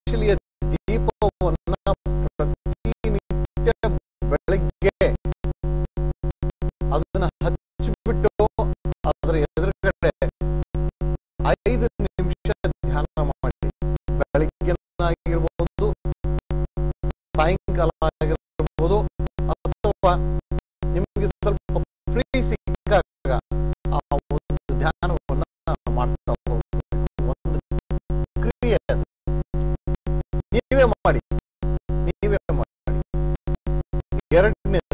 Especially ದೀಪವನ್ನ ಪ್ರತಿನಿತ್ಯ ಬೆಳಗ್ಗೆ ಅದನ್ನ ಹಚ್ಚಿಬಿಟ್ಟು ಅದರ ಎದುರುಗಡೆ ಐದು ನಿಮಿಷ ಧ್ಯಾನ ಮಾಡಿ ಬೆಳಗ್ಗೆ ಆಗಿರ್ಬೋದು ಸಾಯಂಕಾಲ ಆಗಿರ್ಬೋದು ಅಥವಾ ನಿಮಗೆ ಸ್ವಲ್ಪ ಫ್ರೀ ಸಿಕ್ಕಾಗ ಆ ಒಂದು ಧ್ಯಾನವನ್ನ ಮಾಡ್ತಾ ಹೋಗ್ಬೇಕು ಒಂದು ಕ್ರಿಯೆ ಅದು ನೀವೇ ಮಾಡಿ ನೀವೇ ಮಾಡಿ ಎರಡನೇದು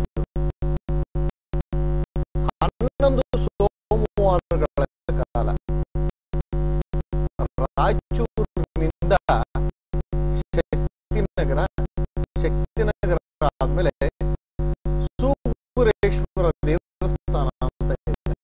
ಹನ್ನೊಂದು ಸೋಮವಾರಗಳ ಕಾಲ ರಾಯಚೂರಿನಿಂದ ಶಕ್ತಿನಗರ ಶಕ್ತಿನಗರ ಆದ್ಮೇಲೆ ಸೂಗುರೇಶ್ವರ ದೇವಸ್ಥಾನ ಅಂತ ಇದೆ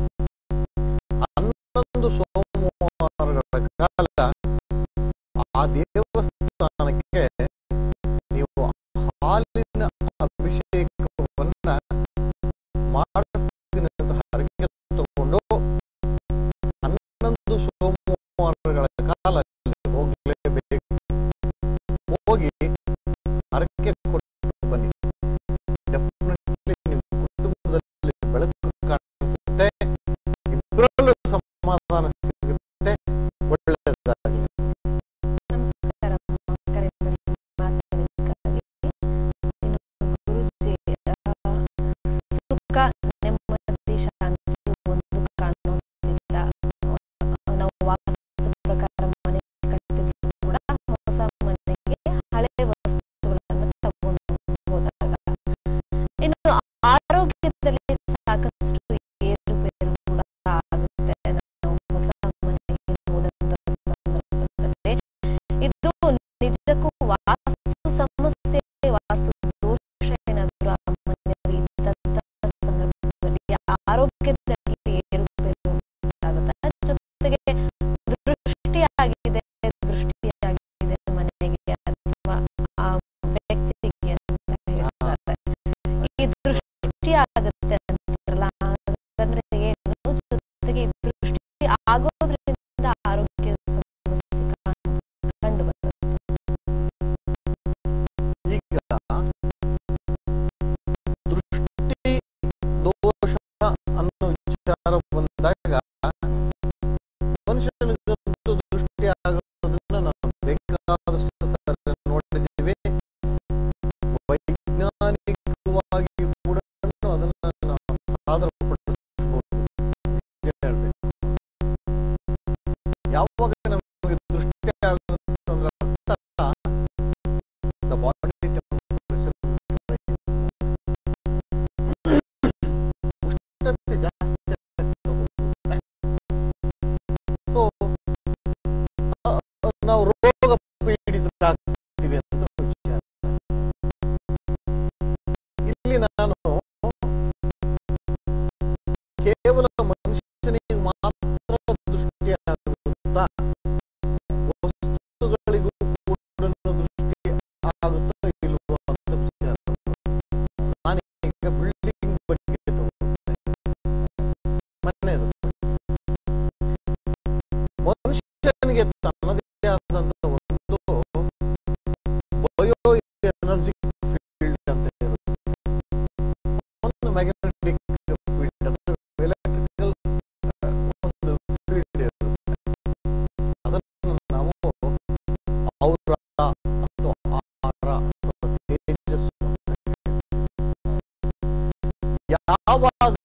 ಹನ್ನೊಂದು ಸೋಮವಾರಗಳ ಕಾಲ ಆ ದೇವಸ್ಥಾನಕ್ಕೆ ನೀವು ಹಾಲಿನ ಅಭಿಷೇಕವನ್ನ ಮಾಡಿಸ್ತೀನಿ ಅಂತ ಹರಕೆ ತಗೊಂಡು ಹನ್ನೊಂದು ಸೋಮವಾರಗಳ ಕಾಲ ಅಲ್ಲಿ ಹೋಗ್ಲೇಬೇಕು ಹೋಗಿ ಹರಕೆ ಕೊಟ್ಟು ಬನ್ನಿ ಡೆಫಿನೆಟ್ಲಿ ನಿಮ್ಮ ಕುಟುಂಬದಲ್ಲಿ ಬೆಳಕು ಕಾಣಿಸುತ್ತೆ ಇಬ್ಬರಲ್ಲೂ ಸಮಾಧಾನ ಸಿಗುತ್ತೆ ಒಳ್ಳೆಯದಾಗಲಿ ನಮಸ್ಕಾರ ಕರೆ ಮಾಡಿ ಮಾತಾಡಿದ್ದಕ್ಕಾಗಿ ಇನ್ನು ಗುರುಜಿ ಆ, ಸುಖ ನೆಮ್ಮದಿ ಶಾಂತಿ ಒಂದು ಕಾಣೋದಿಲ್ಲ ಆ, ನಾವು ವಾಸ್ತು ಪ್ರಕಾರ ಮನೆ ಕಟ್ಟಿದ್ರು ಕೂಡ ಹೊಸ ಮನೆಗೆ ಹಳೆ ವಸ್ತುಗಳನ್ನು ತಗೊಂಡು ಹೋದಾಗ ಇನ್ನು ಆರೋಗ್ಯದಲ್ಲಿ ಸಾಕಷ್ಟು ಏರುಪೇರು ಕೂಡ ಆಗುತ್ತೆ ನಾವು ಹೊಸ ಮನೆಗೆ ಹೋದಂತ ಸಂದರ್ಭದಲ್ಲಿ ಇದು ನಿಜಕ್ಕೂ ವಾಸ್ತು ಸಮಸ್ಯೆ ವಾಸ್ತು ದೋಷ ಏನಾದರೂ ಆ ಮನೆಯಲ್ಲಿ ಇದ್ದಂತ ಸಂದರ್ಭದಲ್ಲಿ ಆರೋಗ್ಯದಲ್ಲಿ ಏರುಪೇರು ಉಂಟಾಗುತ್ತೆ ಜೊತೆಗೆ ದೃಷ್ಟಿಯಾಗಿದೆ ದೃಷ್ಟಿಯಾಗಿದೆ ಮನೆಗೆ ಅಥವಾ ಆ ವ್ಯಕ್ತಿಗೆ ಅಂತ ಹೇಳ್ತಾರೆ ಈ ದೃಷ್ಟಿ ಆಗುತ್ತೆ ಅಂತಾರಲ್ಲ ಹಾಗಂದ್ರೆ ಏನು ಜೊತೆಗೆ ಈ ದೃಷ್ಟಿ ಆಗೋದ್ರಿಂದ ಆರೋಗ್ಯ ಸಮಸ್ಯೆ ಕಾಣ್- ಕಂಡು ಬರುತ್ತೆ ಈಗ ದೃಷ್ಟಿ ದೋಷ ಅನ್ನೋ ವಿಚಾರ ಬಂದಾಗ ಮನುಷ್ಯನಿಗಂತೂ ದೃಷ್ಟಿ ಆಗೋದನ್ನ ನಾವು ಬೇಕಾದಷ್ಟು ಸಲ ನೋಡಿದ್ದೀವಿ ವೈಜ್ಞಾನಿಕವಾಗಿ ಕೂಡ ಅದನ್ನ ನಾವು ಸಾದರಪಡಿಸಬಹುದು ನಿಜ ಹೇಳ್ಬೇಕು ಯಾವಾಗ ನಮಗೆ ದೃಷ್ಟಿ ಆಗುತ್ತೆ ಅಂದ್ರೆ ಅರ್ಥ the body temperature ಉಷ್ಣತೆ ಜಾಸ್ತಿ ಆಗ್ತಾ ಹೋಗುತ್ತೆ ಸೊ ನಾವು ರೋಗ ಪೀಡಿತರಾಗ್ತೀವಿ ಅಂತ ವಿಚಾರ ಇಲ್ಲಿ ನಾನು ಕೇವಲ ಮನುಷ್ಯನಿಗೆ ಮಾತ್ರ ದೃಷ್ಟಿ ಆಗುತ್ತಾ ವಸ್ತುಗಳಿಗೂ ಕೂಡ ದೃಷ್ಟಿ ಆಗುತ್ತೋ ಇಲ್ವೋ ಅಂತ ವಿಚಾರ ನಾನೀಗ ಬಿಲ್ಡಿಂಗ್ ಬಗ್ಗೆ ತಗೊಳ್ತೇನೆ ಮನೆಯದು ಮನುಷ್ಯನಿಗೆ ತನ್ನದೇ ಆದಂತ ಒಂದು ಬಯೋ ಎನರ್ಜಿಕ್ ಫೀಲ್ಡ್ ಅಂತ ಇರುತ್ತೆ ಒಂದು ಮ್ಯಾಗ್ನೆಟಿಕ್ ಫೀಲ್ಡ್ ಅಥವಾ ಎಲೆಕ್ಟ್ರಿಕಲ್ ಒಂದು ಫೀಲ್ಡ್ ಇರುತ್ತೆ ಅದನ್ನು ನಾವು ಔರ ಅಥವಾ ಆರ ಅಥವಾ ತೇಜಸ್ಸು ಅಂತ ಹೇಳ್ತೀವಿ. ಯಾವಾಗ